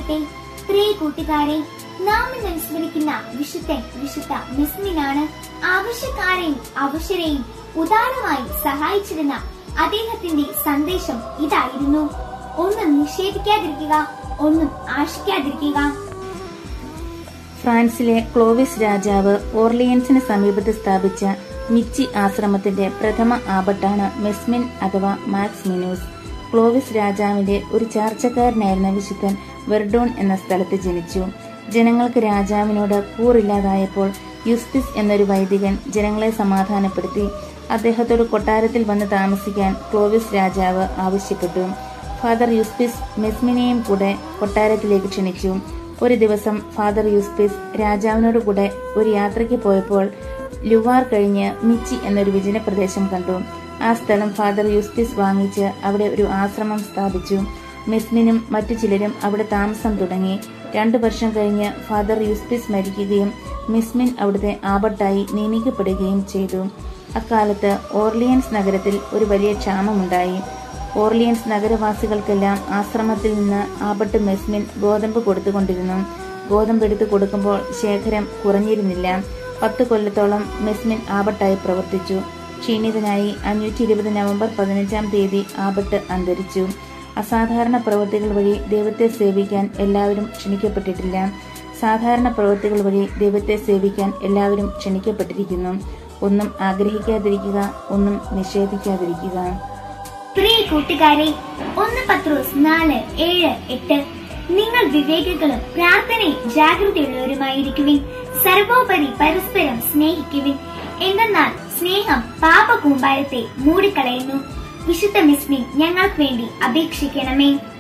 ആയിരിക്കട്ടെ പ്രിയ കൂട്ടുകാരെ നാം ഇന്ന് അനുസ്മരിക്കുന്ന വിശുദ്ധൻ വിശുദ്ധ മിസ്മിനാണ് ആവശ്യക്കാരെയും അവശരെയും ഉദാരമായി സഹായിച്ചിരുന്ന അദ്ദേഹത്തിന്റെ സന്ദേശം ഇതായിരുന്നു ഒന്നും നിഷേധിക്കാതിരിക്കുക ഒന്നും ആശിക്കാതിരിക്കുക ഫ്രാൻസിലെ ക്ലോവിസ് രാജാവ് ഓർലിയൻസിന് സമീപത്ത് സ്ഥാപിച്ച മിച്ചി ആശ്രമത്തിന്റെ പ്രഥമ ആപട്ടാണ് മെസ്മിൻ അഥവാ മാക്സ് മിനൂസ് ക്ലോവിസ് രാജാവിന്റെ ഒരു ചാർച്ചക്കാരനായിരുന്ന വിശുദ്ധൻ വെർഡോൺ എന്ന സ്ഥലത്ത് ജനിച്ചു ജനങ്ങൾക്ക് രാജാവിനോട് കൂറില്ലാതായപ്പോൾ യുസ്തിസ് എന്നൊരു വൈദികൻ ജനങ്ങളെ സമാധാനപ്പെടുത്തി അദ്ദേഹത്തോട് കൊട്ടാരത്തിൽ വന്ന് താമസിക്കാൻ ക്ലോവിസ് രാജാവ് ആവശ്യപ്പെട്ടു ഫാദർ യുസ്പിസ് മെസ്മിനെയും കൂടെ കൊട്ടാരത്തിലേക്ക് ക്ഷണിച്ചു ഒരു ദിവസം ഫാദർ യൂസ്പിസ് രാജാവിനോട് കൂടെ ഒരു യാത്രയ്ക്ക് പോയപ്പോൾ ലുവാർ കഴിഞ്ഞ് മിച്ചി എന്നൊരു വിജന പ്രദേശം കണ്ടു ആ സ്ഥലം ഫാദർ യൂസ്പിസ് വാങ്ങിച്ച് അവിടെ ഒരു ആശ്രമം സ്ഥാപിച്ചു മെസ്മിനും മറ്റു ചിലരും അവിടെ താമസം തുടങ്ങി രണ്ടു വർഷം കഴിഞ്ഞ് ഫാദർ യൂസ്പിസ് മരിക്കുകയും മിസ്മിൻ അവിടുത്തെ ആപട്ടായി നിയമിക്കപ്പെടുകയും ചെയ്തു അക്കാലത്ത് ഓർലിയൻസ് നഗരത്തിൽ ഒരു വലിയ ക്ഷാമമുണ്ടായി ഓർലിയൻസ് നഗരവാസികൾക്കെല്ലാം ആശ്രമത്തിൽ നിന്ന് ആപട്ട് മെസ്മിൻ ഗോതമ്പ് കൊടുത്തുകൊണ്ടിരുന്നു ഗോതമ്പ് എടുത്തു കൊടുക്കുമ്പോൾ ശേഖരം കുറഞ്ഞിരുന്നില്ല പത്ത് കൊല്ലത്തോളം മെസ്മിൻ ആപട്ടായി പ്രവർത്തിച്ചു ക്ഷീണിതനായി അഞ്ഞൂറ്റി ഇരുപത് നവംബർ പതിനഞ്ചാം തീയതി ആപട്ട് അന്തരിച്ചു അസാധാരണ പ്രവൃത്തികൾ വഴി ദൈവത്തെ സേവിക്കാൻ എല്ലാവരും ക്ഷണിക്കപ്പെട്ടിട്ടില്ല സാധാരണ പ്രവൃത്തികൾ വഴി ദൈവത്തെ സേവിക്കാൻ എല്ലാവരും ക്ഷണിക്കപ്പെട്ടിരിക്കുന്നു ഒന്നും ആഗ്രഹിക്കാതിരിക്കുക ഒന്നും നിഷേധിക്കാതിരിക്കുക പ്രിയ കൂട്ടുകാരെ ഒന്ന് പത്രോസ് നാല് ഏഴ് എട്ട് നിങ്ങൾ വിവേകികളും പ്രാർത്ഥനയിൽ ജാഗ്രതയുള്ളവരുമായിരിക്കുവിൻ സർവോപരി പരസ്പരം സ്നേഹിക്കുവിൻ എന്തെന്നാൽ സ്നേഹം പാപകൂമ്പാരത്തെ മൂടിക്കളയുന്നു വിശുദ്ധ മിസ്മിൻ ഞങ്ങൾക്ക് വേണ്ടി അപേക്ഷിക്കണമേ